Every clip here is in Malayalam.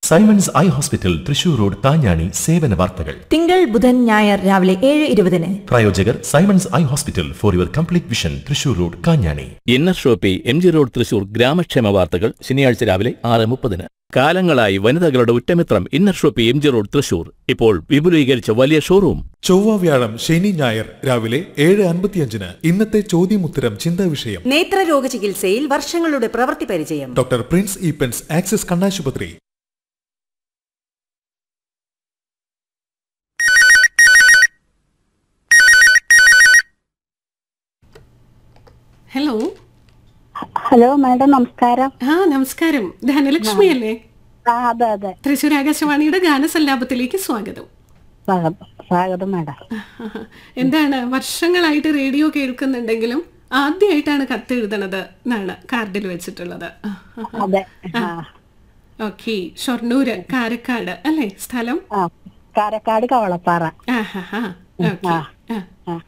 Symons eye hospital Thrissur road താഞ്ഞാണി സേവന വാർത്തകൾ തിങ്കൾ ബുധൻ ഞായർ രാവിലെ ഏഴ് ഇരുപതിന് പ്രായോജകർ Simons eye hospital for your complete vision Thrissur road Kanjani inner shoppe M G road Thrissur ഗ്രാമക്ഷേമ വാർത്തകൾ ശനിയാഴ്ച രാവിലെ ആറ് മുപ്പതിന് കാലങ്ങളായി വനിതകളുടെ ഉറ്റമിത്രം inner shoppe M G road Thrissur ഇപ്പോൾ വിപുലീകരിച്ച വലിയ ഷോറൂം ചൊവ്വ വ്യാഴം ശനി ഞായർ രാവിലെ ഏഴ് അൻപത്തിയഞ്ചിന് ഇന്നത്തെ ചോദ്യമുത്തരം ചിന്താ വിഷയം നേത്രരോഗ ചികിത്സയിൽ വർഷങ്ങളുടെ പ്രവൃത്തി പരിചയം ഡോക്ടർ പ്രിൻസ് ഈപ്പൻസ് ആക്സിസ് കണ്ണാശുപത്രി ഹലോ ഹലോ മാഡം നമസ്കാരം ആ നമസ്കാരം ധനലക്ഷ്മി അല്ലേ ആ അതെ അതെ തൃശ്ശൂർ ആകാശവാണിയുടെ ഗാനസല്ലാപത്തിലേക്ക് സ്വാഗതം സ്വാഗതം സ്വാഗതം മാഡം എന്താണ് വർഷങ്ങളായിട്ട് റേഡിയോ കേൾക്കുന്നുണ്ടെങ്കിലും ആദ്യമായിട്ടാണ് കത്തെഴുതണത് എന്നാണ് കാർഡിൽ വെച്ചിട്ടുള്ളത് അതെ ആ ഓക്കെ ഷൊർണൂര് കാരക്കാട് അല്ലേ സ്ഥലം ആ കാരക്കാട് കവളപ്പാറ ആഹാ ഓക്കെ ആ. ആ ആ.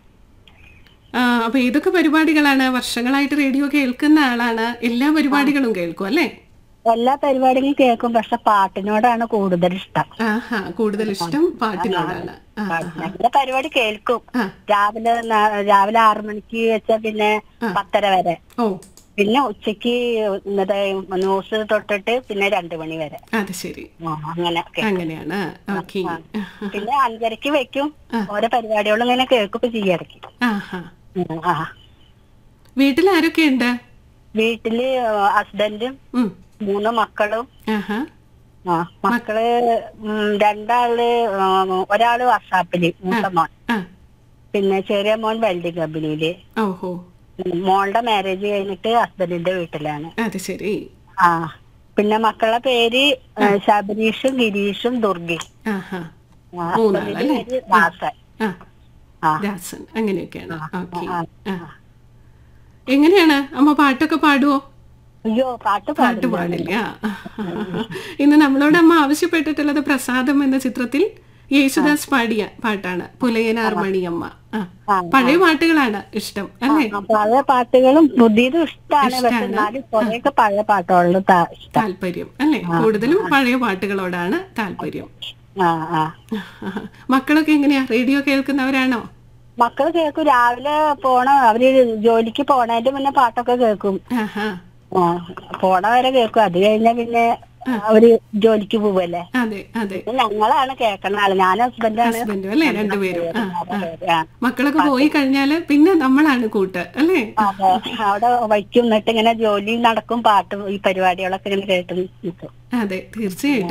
ആ അപ്പൊ ഏതൊക്കെ പരിപാടികളാണ് വർഷങ്ങളായിട്ട് റേഡിയോ കേൾക്കുന്ന ആളാണ് എല്ലാ പരിപാടികളും കേൾക്കും അല്ലേ എല്ലാ പരിപാടികളും കേൾക്കും പക്ഷെ പാട്ടിനോടാണ് കൂടുതൽ ഇഷ്ടം ആഹാ കൂടുതൽ ഇഷ്ടം പാട്ടിനോടാണ് ആ, നല്ല പരിപാടി കേൾക്കും ആ. രാവിലെ ന- രാവിലെ ആറു മണിക്ക് വെച്ച പിന്നെ പത്തര വരെ ഓ പിന്നെ ഉച്ചക്ക് ഇന്നത്തെ ന്യൂസ് തൊട്ടിട്ട് പിന്നെ രണ്ടു മണി വരെ അത് ശരി ആ, അങ്ങനെ കേൾക്കും. അങ്ങനെയാണ് ഓക്കെ പിന്നെ അഞ്ചരക്ക് വെക്കും ഓരോ പരിപാടികളും ഇങ്ങനെ കേൾക്കൊക്കെ ചെയ്യും ഇടയ്ക്ക് ആഹാ ഉം, ആ വീട്ടിൽ ആരൊക്കെയുണ്ട് വീട്ടില് ഹസ്ബൻഡും ഉം. മൂന്ന് മക്കളും ആഹാ ആ മക്കള് ഉം, രണ്ടാള് ആ, ഒരാള് വർഷാപ്പില് മൂത്ത മോൻ ആ പിന്നെ ചെറിയ മോൻ വെൽഡിംഗ് കമ്പനിയില് ഓഹോ ഉം, മോളുടെ മാരേജ് കഴിഞ്ഞിട്ട് ഹസ്ബൻഡിന്റെ വീട്ടിലാണ് അത് ശരി ആ പിന്നെ മക്കളുടെ പേര് ആ, ശബരീഷും ഗിരീഷും ദുർഗയും ആഹാ ആ, മൂന്നാളല്ലേ? ഹസ്ബൻഡിന്റെ പേര് ദാസൻ ആ ആ ദാസൻ അങ്ങനെയൊക്കെയാണ് ഓക്കെ ആ, ആ എങ്ങനെയാണ് അമ്മ പാട്ടൊക്കെ പാടുവോ അയ്യോ പാട്ട് പാട്ട് പാടില്ല പാടില്ല ഇന്ന് നമ്മളോട് അമ്മ ആവശ്യപ്പെട്ടിട്ടുള്ളത് പ്രസാദം എന്ന ചിത്രത്തിൽ യേശുദാസ് പാടിയ പാട്ടാണ് പുലയനാർ മണിയമ്മ ആ പഴയ പാട്ടുകളാണ് ഇഷ്ടം അല്ലേ ആ, പഴയ പാട്ടുകളും പുതിയതും ഇഷ്ടമാണ് പക്ഷെ ഇഷ്ടാണ്. എന്നാലും കുറെയൊക്കെ പഴയ പാട്ടുകളിലും താ- ഇഷ്ടം താല്പര്യം അല്ലേ കൂടുതലും പഴയ പാട്ടുകളോടാണ് താല്പര്യം ആ ആ മക്കളൊക്കെ എങ്ങനെയാ റേഡിയോ കേൾക്കുന്നവരാണോ മക്കള് കേൾക്കും രാവിലെ പോണ അവര് ജോലിക്ക് പോണതിന്റെ മുന്നേ പാട്ടൊക്കെ കേൾക്കും ആഹാ ആ പോണ വരെ കേൾക്കും അത് കഴിഞ്ഞാ പിന്നെ അവര് ജോലിക്ക് പോവല്ലേ അതെ അതെ പിന്നെ ഞങ്ങളാണ് കേൾക്കണ ആള് ഞാൻ ഹസ്ബൻഡാണ് ഹസ്ബൻഡും അല്ലേ രണ്ടുപേരും ആ, ആ. ആ. മക്കളൊക്കെ പോയി കഴിഞ്ഞാല് പിന്നെ നമ്മളാണ് കൂട്ട് അല്ലേ അതെ അവിടെ വയ്ക്കും എന്നിട്ട് ഇങ്ങനെ ജോലി നടക്കും പാട്ടും ഈ പരിപാടികളൊക്കെ ഇങ്ങനെ കേട്ട് നിൽക്കും അതെ തീർച്ചയായിട്ടും